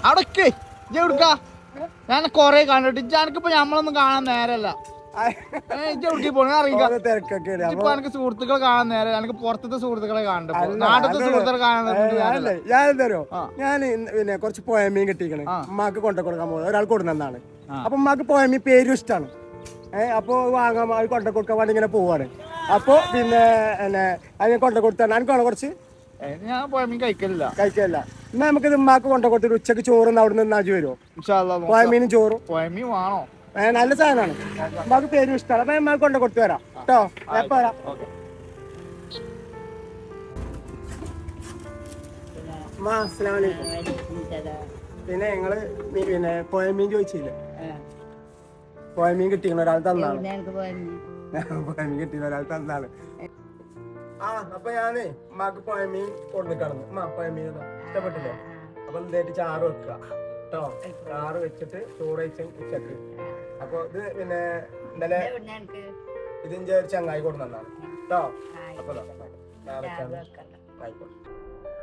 അവിടൊക്കെ ഇജ്ജ് എവിടുക്കാ ഞാൻ കൊറേ കണ്ടിട്ട് ഇജ്ജ് എനിക്കിപ്പോ നമ്മളൊന്നും കാണാൻ നേരല്ല ഇജ്ജ് എവിടേക്ക് പോണേ അറിയിക്കാം ഓരോ തിരക്കൊക്കെയാണ് ഇപ്പൊ അപ്പൊ എനിക്ക് സുഹൃത്തുക്കളെ കാണാൻ നേരം എനിക്ക് പുറത്തത്തെ സുഹൃത്തുക്കളെ കാണണ്ട ഇപ്പൊ. അല്ല, നാട്ടിലത്തെ അല്ല. സുഹൃത്തുക്കളെ കാണാൻ നേരത്ത് നേരല്ല. ഞാനല്ലേ ഞാൻ എന്തോ ആ. ഞാൻ ഇന്ന് പിന്നെ കുറച്ച് പോയമീൻ കിട്ടിക്കണ് ആ. ഉമ്മാക്ക് കൊണ്ട കൊടുക്കാൻ പോകുന്നത് ഒരാൾ കൊടുന്നതാണ് ആ. അപ്പൊ ഉമ്മാക്ക് പോയമീൻ പേരും ഇഷ്ടമാണ് ഏഹ് അപ്പൊ വാങ്ങാൻ അത് കൊണ്ട കൊടുക്കാൻ വേണ്ടി ഇങ്ങനെ പോവാണ് അപ്പൊ പിന്നെ എന്നെ അതിനെ കൊണ്ട കൊടുത്താണ് എനിക്കാണ് കുറച്ച് ഏ, ഞാൻ പോയമീൻ കഴിക്കലില്ല കഴിക്കല്ല എന്നാ നമുക്ക് ഇത് ഉമ്മാക്ക് കൊണ്ട കൊടുത്തിട്ട് ഉച്ചക്ക് ചോറ് അവിടെ നിന്ന് അജു വരുമോ ഇൻഷാല്ലാ നോക്കാം. പോയമീനും ചോറും പോയമീൻ വേണോ ഏ, നല്ല സാധനമാണ് ഉമ്മാക്ക് പേരും ഇഷ്ടമാണ് അപ്പൊ ഉമ്മാക്ക് കൊണ്ട കൊടുത്തു വരാം കേട്ടോ എപ്പോ വരാം ഓക്കെ ഉമ്മ, അസ്സലാമു അലൈക്കും. പിന്നെ ഞങ്ങള് മീ- പിന്നെ പോയമീൻ ചോദിച്ചില്ലേ പോയമീൻ കിട്ടിക്കണ ഒരാൾ തന്നാണ് പോയമീൻ കിട്ടിയ ഒരാൾ തന്നാണ് ആ അപ്പൊ ഞാനേ ഉമ്മാക്ക് പോയമീൻ കൊണ്ടു കടന്നു ഉമ്മ പോയമീൻ ഇതാ. ഇഷ്ടപ്പെട്ടില്ലേ അപ്പൊ എന്തായിട്ട് ചാറ് വെക്കുക കേട്ടോ ചാറ് വെച്ചിട്ട് ചോറ് വെച്ച് ഉച്ചക്ക് അപ്പൊ ഇത് പിന്നെ ഇന്നലെ ഇതിന്റെ ഒരു ചങ്ങായി കൊണ്ടുവന്നാണ് കേട്ടോ അപ്പൊ ദാ, ദാ വെച്ചാണ്. ആയിക്കോട്ടെ